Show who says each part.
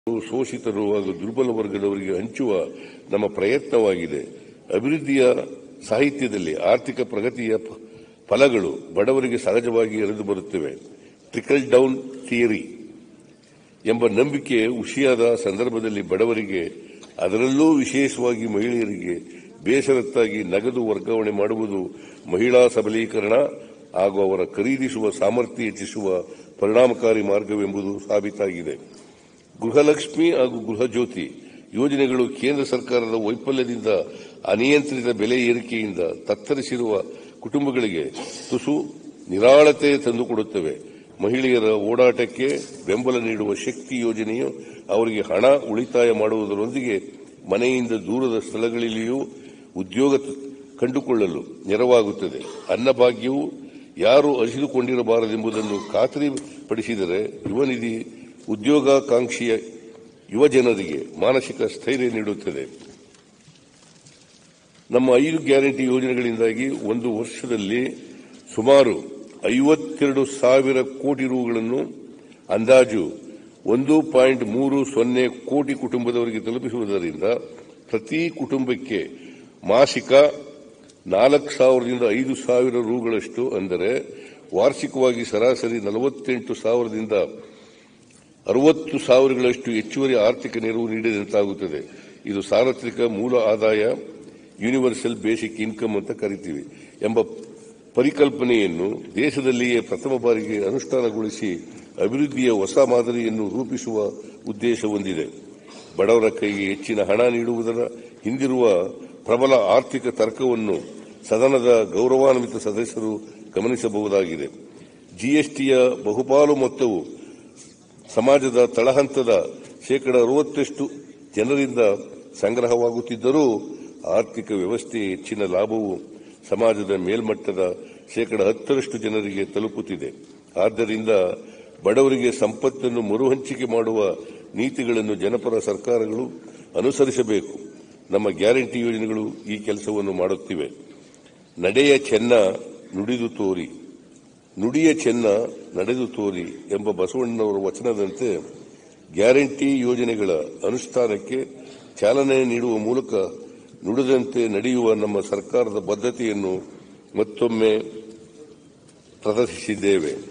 Speaker 1: ಶೋಷಿತರು ಹಾಗೂ ದುರ್ಬಲ ವರ್ಗದವರಿಗೆ ಹಂಚುವ ನಮ್ಮ ಪ್ರಯತ್ನವಾಗಿದೆ ಅಭಿವೃದ್ಧಿಯ ಸಾಹಿತ್ಯದಲ್ಲಿ ಆರ್ಥಿಕ ಪ್ರಗತಿಯ ಫ- ಫಲಗಳು ಬಡವರಿಗೆ ಸಹಜವಾಗಿ ಎರೆದು ಬರುತ್ತವೆ ಟ್ರಿಕಲ್ ಡೌನ್ ಥಿಯರಿ ಎಂಬ ನಂಬಿಕೆ ಹುಸಿಯಾದ ಸಂದರ್ಭದಲ್ಲಿ ಬಡವರಿಗೆ ಅದರಲ್ಲೂ ವಿಶೇಷವಾಗಿ ಮಹಿಳೆಯರಿಗೆ ಬೇಸರತ್ತಾಗಿ ನಗದು ವರ್ಗಾವಣೆ ಮಾಡುವುದು ಮಹಿಳಾ ಸಬಲೀಕರಣ ಹಾಗೂ ಅವರ ಖರೀದಿಸುವ ಸಾಮರ್ಥ್ಯ ಹೆಚ್ಚಿಸುವ ಪರಿಣಾಮಕಾರಿ ಮಾರ್ಗವೆಂಬುದು ಸಾಬೀತಾಗಿದೆ ಗೃಹಲಕ್ಷ್ಮಿ ಹಾಗೂ ಗೃಹಜ್ಯೋತಿ ಯೋಜನೆಗಳು ಕೇಂದ್ರ ಸರ್ಕಾರದ ವೈಫಲ್ಯದಿಂದ ಅನಿಯಂತ್ರಿತ ಬೆಲೆ ಏರಿಕೆಯಿಂದ ತತ್ತರಿಸಿರುವ ಕುಟುಂಬಗಳಿಗೆ ತುಸು ನಿರಾಳತೆ ತಂದುಕೊಡುತ್ತವೆ ಮಹಿಳೆಯರ ಓಡಾಟಕ್ಕೆ ಬೆಂಬಲ ನೀಡುವ ಶಕ್ತಿ ಯೋಜನೆಯು ಅವರಿಗೆ ಹಣ ಉಳಿತಾಯ ಮಾಡುವುದರೊಂದಿಗೆ ಮನೆಯಿಂದ ದೂರದ ಸ್ಥಳಗಳಲ್ಲಿಯೂ ಉದ್ಯೋಗ ತ- ಕಂಡುಕೊಳ್ಳಲು ನೆರವಾಗುತ್ತದೆ ಅನ್ನಭಾಗ್ಯವು ಯಾರು ಹಸಿದುಕೊಂಡಿರಬಾರದೆಂಬುದನ್ನು ಖಾತರಿಪಡಿಸಿದರೆ ಯುವ ನಿಧಿ ಉದ್ಯೋಗಾಕಾಂಕ್ಷಿಯ ಯುವ ಜನರಿಗೆ ಮಾನಸಿಕ ಸ್ಥೈರ್ಯ ನೀಡುತ್ತದೆ ನಮ್ಮ ಐದು ಗ್ಯಾರಂಟಿ ಯೋಜನೆಗಳಿಂದಾಗಿ ಒಂದು ವರ್ಷದಲ್ಲಿ ಸುಮಾರು ಐವತ್ತೆರಡು ಸಾವಿರ ಕೋಟಿ ರೂಗಳನ್ನು ಅಂದಾಜು ಒಂದು ಪಾಯಿಂಟ್ ಮೂರು ಸೊನ್ನೆ ಕೋಟಿ ಕುಟುಂಬದವರಿಗೆ ತಲುಪಿಸುವುದರಿಂದ ಪ್ರತಿ ಕುಟುಂಬಕ್ಕೆ ಮಾಸಿಕ ನಾಲ್ಕು ಸಾವಿರದಿಂದ ಐದು ಸಾವಿರ ರೂಗಳಷ್ಟು ಅಂದರೆ ವಾರ್ಷಿಕವಾಗಿ ಸರಾಸರಿ ನಲವತ್ತೆಂಟು ಸಾವಿರದಿಂದ ಅರವತ್ತು ಸಾವಿರಗಳಷ್ಟು ಹೆಚ್ಚುವರಿ ಆರ್ಥಿಕ ನೆರವು ನೀಡಿದಂತಾಗುತ್ತದೆ ಇದು ಸಾರ್ವತ್ರಿಕ ಮೂಲ ಆದಾಯ ಯೂನಿವರ್ಸಲ್ ಬೇಸಿಕ್ ಇನ್ಕಮ್ ಅಂತ ಕರಿತೀವಿ ಎಂಬ ಪರಿಕಲ್ಪನೆಯನ್ನು ದೇಶದಲ್ಲಿಯೇ ಪ್ರಥಮ ಬಾರಿಗೆ ಅನುಷ್ಠಾನಗೊಳಿಸಿ ಅಭಿವೃದ್ಧಿಯ ಹೊಸ ಮಾದರಿಯನ್ನು ರೂಪಿಸುವ ಉದ್ದೇಶ ಹೊಂದಿದೆ ಬಡವರ ಕೈಗೆ ಹೆಚ್ಚಿನ ಹಣ ನೀಡುವುದರ ಹಿಂದಿರುವ ಪ್ರಬಲ ಆರ್ಥಿಕ ತರ್ಕವನ್ನು ಸದನದ ಗೌರವಾನ್ವಿತ ಸದಸ್ಯರು ಗಮನಿಸಬಹುದಾಗಿದೆ ಜಿಎಸ್ಟಿಯ ಬಹುಪಾಲು ಮೊತ್ತವು ಸಮಾಜದ ತಳಹಂತದ ಶೇಕಡ ಅರವತ್ತಷ್ಟು ಜನರಿಂದ ಸಂಗ್ರಹವಾಗುತ್ತಿದ್ದರೂ ಆರ್ಥಿಕ ವ್ಯವಸ್ಥೆಯ ಹೆಚ್ಚಿನ ಲಾಭವು ಸಮಾಜದ ಮೇಲ್ಮಟ್ಟದ ಶೇಕಡ ಹತ್ತರಷ್ಟು ಜನರಿಗೆ ತಲುಪುತ್ತಿದೆ ಆದ್ದರಿಂದ ಬಡವರಿಗೆ ಸಂಪತ್ತನ್ನು ಮರುಹಂಚಿಕೆ ಮಾಡುವ ನೀತಿಗಳನ್ನು ಜನಪರ ಸರ್ಕಾರಗಳು ಅನುಸರಿಸಬೇಕು ನಮ್ಮ ಗ್ಯಾರಂಟಿ ಯೋಜನೆಗಳು ಈ ಕೆಲಸವನ್ನು ಮಾಡುತ್ತಿವೆ ನಡೆಯ ಚೆನ್ನ ನುಡಿದು ತೋರಿ ನುಡಿಯ ಚೆನ್ನ ನಡೆದು ತೋರಿ ಎಂಬ ಬಸವಣ್ಣನವರ ವಚನದಂತೆ ಗ್ಯಾರಂಟಿ ಯೋಜನೆಗಳ ಅನುಷ್ಠಾನಕ್ಕೆ ಚಾಲನೆ ನೀಡುವ ಮೂಲಕ ನುಡಿದಂತೆ ನಡೆಯುವ ನಮ್ಮ ಸರ್ಕಾರದ ಬದ್ಧತೆಯನ್ನು ಮತ್ತೊಮ್ಮೆ ಪ್ರದರ್ಶಿಸಿದ್ದೇವೆ